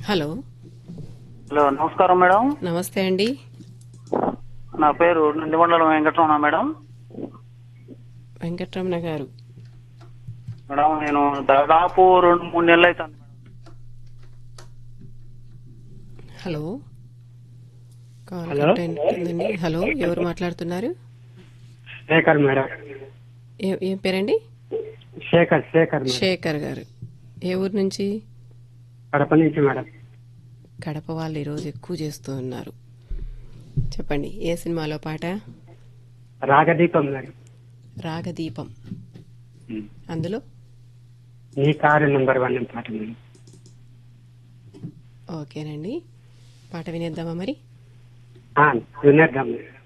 Hello hello నమస్కారం madam నమస్తే అండి నా పేరు నందిమండలం వెంకటరమణ మేడం వెంకటరమణ గారు మేడం నేను దాదాపు రెండు మూడు నెలలు అవుతాను హలో కాల్ హలో. కట్ అయినట్టుందండి హలో ఎవరు మాట్లాడుతున్నారు శేఖర్ మేడం ఏ- ఏం పేరండి శేఖర్ శేఖర్ మేడం శేఖర్ గారు ఏ ఊరు నుంచి కడప నుంచి మేడం కడప వాళ్ళు ఈరోజు ఎక్కువ చేస్తూ ఉన్నారు చెప్పండి ఏ సినిమాలో పాట రాగదీపం మేడం రాగదీపం అందులో నీ కారు నెంబర్ వన్ పాట మేడం ఓకేనండి పాట వినేద్దామా మరి ఆ, వినేద్దాం మేడం